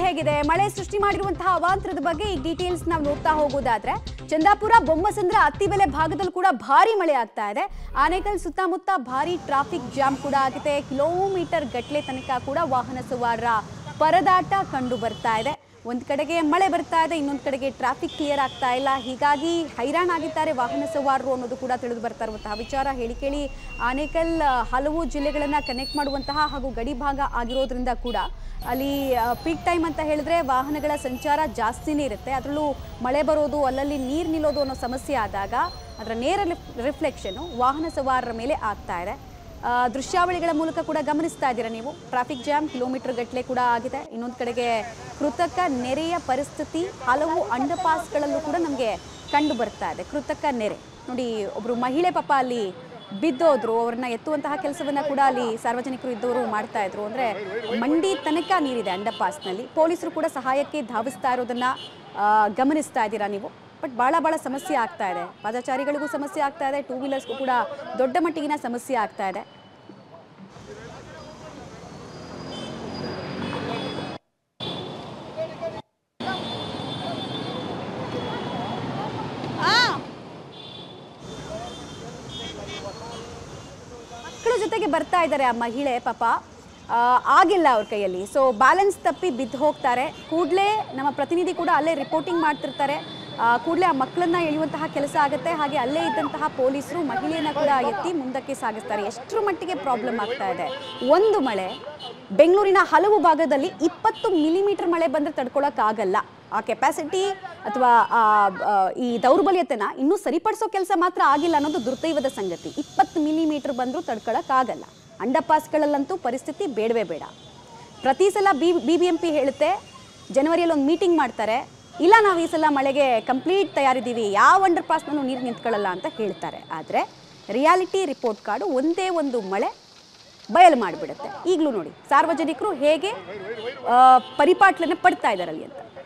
ಹೇಗಿದೆ ಮಳೆ ಸೃಷ್ಟಿ ಮಾಡಿರುವಂತಹ ಅವಾಂತರದ ಬಗ್ಗೆ ಈ ಡೀಟೇಲ್ಸ್ ನಾವು ನೋಡ್ತಾ ಹೋಗೋದಾದ್ರೆ ಚಂದಾಪುರ ಬೊಮ್ಮಸಂದ್ರ ಅತ್ತಿಬೆಲೆ ಭಾಗದಲ್ಲೂ ಕೂಡ ಭಾರಿ ಮಳೆ ಆಗ್ತಾ ಇದೆ ಆನೇಕಲ್ ಸುತ್ತಮುತ್ತ ಭಾರಿ ಟ್ರಾಫಿಕ್ ಜಾಮ್ ಕೂಡ ಆಗಿದೆ ಕಿಲೋಮೀಟರ್ ಗಟ್ಲೆ ತನಕ ಕೂಡ ವಾಹನ ಸವಾರರ ಪರದಾಟ ಕಂಡು ಬರ್ತಾ ಇದೆ ಒಂದ್ ಕಡೆಗೆ ಮಳೆ ಬರ್ತಾ ಇದೆ ಇನ್ನೊಂದು ಕಡೆಗೆ ಟ್ರಾಫಿಕ್ ಕ್ಲಿಯರ್ ಆಗ್ತಾ ಇಲ್ಲ ಹೀಗಾಗಿ ಹೈರಾಣಾಗಿದ್ದಾರೆ ವಾಹನ ಸವಾರರು ಅನ್ನೋದು ಕೂಡ ತಿಳಿದು ಬರ್ತಾ ಇರುವಂತಹ ವಿಚಾರ ಹೇಳಿ ಕೇಳಿ ಆನೇಕಲ್ ಆ, ಹಲವು ಜಿಲ್ಲೆಗಳನ್ನ ಕನೆಕ್ಟ್ ಮಾಡುವಂತಹ ಹಾಗೂ ಗಡಿ ಭಾಗ ಆಗಿರೋದ್ರಿಂದ ಕೂಡ ಅಲ್ಲಿ ಪೀಕ್ ಟೈಮ್ ಅಂತ ಹೇಳಿದ್ರೆ ವಾಹನಗಳ ಸಂಚಾರ ಜಾಸ್ತಿನೇ ಇರುತ್ತೆ ಅದರಲ್ಲೂ ಮಳೆ ಬರೋದು ಅಲ್ಲಲ್ಲಿ ನೀರು ನಿಲ್ಲೋದು ಅನ್ನೋ ಸಮಸ್ಯೆ ಆದಾಗ ಅದರ ನೇರ ರಿಫ್ಲೆಕ್ಷನ್ ವಾಹನ ಸವಾರರ ಮೇಲೆ ಆಗ್ತಾ ಇದೆ ಆ, ದೃಶ್ಯಾವಳಿಗಳ ಮೂಲಕ ಕೂಡ ಗಮನಿಸ್ತಾ ಇದ್ದೀರಾ ನೀವು ಟ್ರಾಫಿಕ್ ಜಾಮ್ ಕಿಲೋಮೀಟರ್ ಗಟ್ಟಲೆ ಕೂಡ ಆಗಿದೆ ಇನ್ನೊಂದು ಕಡೆಗೆ ಕೃತಕ ನೆರೆಯ ಪರಿಸ್ಥಿತಿ ಹಲವು ಅಂಡರ್ಪಾಸ್ಗಳಲ್ಲೂ ಕೂಡ ನಮಗೆ ಕಂಡು ಬರ್ತಾ ಇದೆ ಕೃತಕ ನೆರೆ ನೋಡಿ ಒಬ್ಬರು ಮಹಿಳೆ ಪಾಪ ಅಲ್ಲಿ ಬಿದ್ದೋದ್ರು ಅವ್ರನ್ನ ಎತ್ತುವಂತಹ ಕೆಲಸವನ್ನ ಕೂಡ ಅಲ್ಲಿ ಸಾರ್ವಜನಿಕರು ಇದ್ದವರು ಮಾಡ್ತಾ ಇದ್ರು ಅಂದ್ರೆ ಮಂಡಿ ತನಕ ನೀರಿದೆ ಅಂಡರ್ಪಾಸ್ನಲ್ಲಿ ಪೊಲೀಸರು ಕೂಡ ಸಹಾಯಕ್ಕೆ ಧಾವಿಸ್ತಾ ಇರೋದನ್ನ ಆ, ಗಮನಿಸ್ತಾ ಇದ್ದೀರಾ ನೀವು ಬಟ್ ಭಾಳ ಭಾಳ ಸಮಸ್ಯೆ ಆಗ್ತಾ ಇದೆ ಪಾದಚಾರಿಗಳಿಗೂ ಸಮಸ್ಯೆ ಆಗ್ತಾ ಇದೆ ಟೂ ವೀಲರ್ಸ್ಗೂ ಕೂಡ ದೊಡ್ಡ ಮಟ್ಟಿಗಿನ ಸಮಸ್ಯೆ ಆಗ್ತಾ ಇದೆ ಮಕ್ಕಳ ಜೊತೆಗೆ ಬರ್ತಾ ಇದ್ದಾರೆ ಆ ಮಹಿಳೆ ಪಾಪ ಆ, ಆಗಿಲ್ಲ ಅವ್ರ ಕೈಯಲ್ಲಿ ಸೊ ಬ್ಯಾಲೆನ್ಸ್ ತಪ್ಪಿ ಬಿದ್ದು ಹೋಗ್ತಾರೆ ಕೂಡಲೇ ನಮ್ಮ ಪ್ರತಿನಿಧಿ ಕೂಡ ಅಲ್ಲೇ ರಿಪೋರ್ಟಿಂಗ್ ಮಾಡ್ತಿರ್ತಾರೆ ಕೂಡಲೇ ಆ ಮಕ್ಕಳನ್ನ ಎಳೆಯುವಂತಹ ಕೆಲಸ ಆಗುತ್ತೆ ಹಾಗೆ ಅಲ್ಲೇ ಇದ್ದಂತಹ ಪೊಲೀಸರು ಮಹಿಳೆಯನ್ನ ಕೂಡ ಎತ್ತಿ ಮುಂದಕ್ಕೆ ಸಾಗಿಸ್ತಾರೆ ಎಷ್ಟರ ಮಟ್ಟಿಗೆ ಪ್ರಾಬ್ಲಮ್ ಆಗ್ತಾ ಇದೆ ಒಂದು ಮಳೆ ಬೆಂಗಳೂರಿನ ಹಲವು ಭಾಗದಲ್ಲಿ ಇಪ್ಪತ್ತು ಮಿಲಿಮೀಟರ್ ಮಳೆ ಬಂದರೆ ತಡ್ಕೊಳಕ್ಕಾಗಲ್ಲ ಆ ಕೆಪಾಸಿಟಿ ಅಥವಾ ಆ, ಆ, ಈ ದೌರ್ಬಲ್ಯತೆನ ಇನ್ನೂ ಸರಿಪಡಿಸೋ ಕೆಲಸ ಮಾತ್ರ ಆಗಿಲ್ಲ ಅನ್ನೋದು ದುರ್ದೈವದ ಸಂಗತಿ ಇಪ್ಪತ್ತು ಮಿಲಿಮೀಟರ್ ಬಂದರೂ ತಡ್ಕೊಳಕ್ಕಾಗಲ್ಲ ಅಂಡರ್ಪಾಸ್ಗಳಲ್ಲಂತೂ ಪರಿಸ್ಥಿತಿ ಬೇಡವೇ ಬೇಡ ಪ್ರತಿ ಸಲ B B B M P ಹೇಳುತ್ತೆ ಜನವರಿಯಲ್ಲಿ ಒಂದು ಮೀಟಿಂಗ್ ಮಾಡ್ತಾರೆ ಇಲ್ಲ ನಾವು ಈ ಸಲ ಮಳೆಗೆ ಕಂಪ್ಲೀಟ್ ತಯಾರಿದ್ದೀವಿ ಯಾವ ಅಂಡರ್ ಪಾಸ್ನಲ್ಲೂ ನೀರು ನಿಂತ್ಕೊಳ್ಳಲ್ಲ ಅಂತ ಹೇಳ್ತಾರೆ ಆದರೆ ರಿಯಾಲಿಟಿ ರಿಪೋರ್ಟ್ ಕಾರ್ಡು ಒಂದೇ ಒಂದು ಮಳೆ ಬಯಲು ಮಾಡಿಬಿಡುತ್ತೆ ಈಗಲೂ ನೋಡಿ ಸಾರ್ವಜನಿಕರು ಹೇಗೆ ಆ, ಪರಿಪಾಟ್ಲನ್ನ ಪಡ್ತಾ ಇದ್ದಾರೆ ಅಲ್ಲಿ ಅಂತ